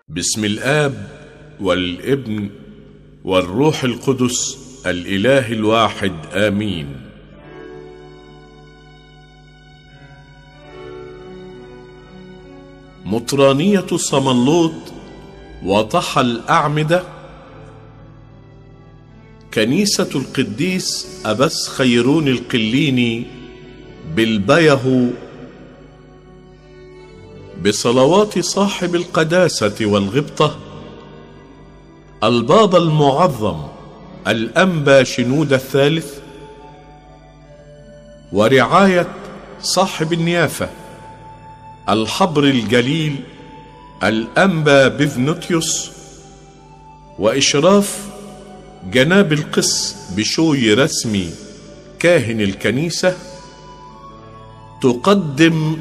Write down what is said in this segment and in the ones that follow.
بسم الاب والابن والروح القدس الاله الواحد امين مطرانيه صمنلوط وطحى الاعمده كنيسه القديس ابس خيرون القليني بالبيه بصلوات صاحب القداسه والغبطه البابا المعظم الانبا شنود الثالث ورعايه صاحب النيافه الحبر الجليل الانبا بفنوتيوس واشراف جناب القس بشوي رسمي كاهن الكنيسه تقدم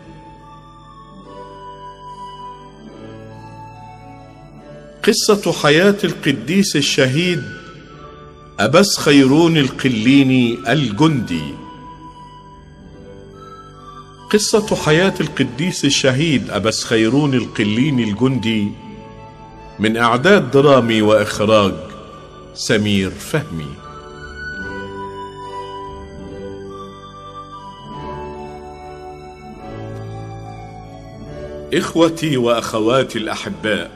قصة حياة القديس الشهيد أبس خيرون القليني الجندي قصة حياة القديس الشهيد أبس خيرون القليني الجندي من إعداد درامي وإخراج سمير فهمي إخوتي وأخواتي الأحباء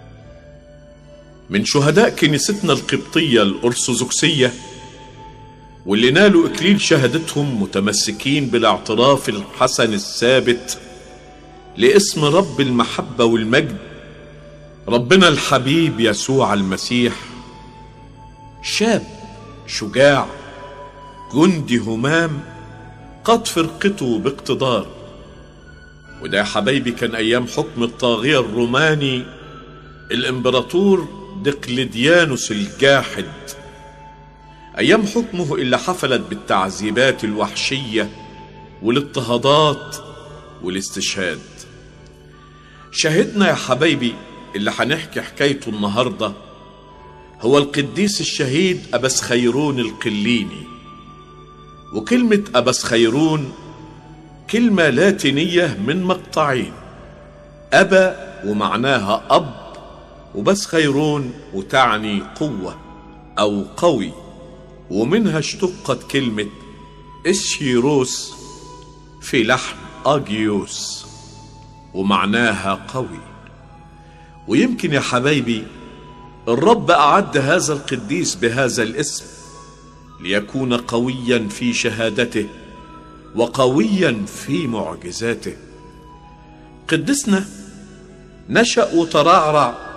من شهداء كنيستنا القبطية الأرثوذكسية واللي نالوا إكليل شهادتهم متمسكين بالاعتراف الحسن الثابت لاسم رب المحبة والمجد ربنا الحبيب يسوع المسيح شاب شجاع جندي همام قد فرقته باقتدار وده يا حبايبي كان أيام حكم الطاغية الروماني الإمبراطور دقلديانوس الجاحد ايام حكمه اللي حفلت بالتعذيبات الوحشيه والاضطهادات والاستشهاد شاهدنا يا حبايبي اللي هنحكي حكايته النهارده هو القديس الشهيد أبس خيرون القليني وكلمة أبس خيرون كلمة لاتينية من مقطعين أبا ومعناها أب وبس خيرون وتعني قوة أو قوي ومنها اشتقت كلمة إشيروس في لحن أجيوس ومعناها قوي ويمكن يا حبايبي الرب أعد هذا القديس بهذا الاسم ليكون قويا في شهادته وقويا في معجزاته قدسنا نشأ وترعرع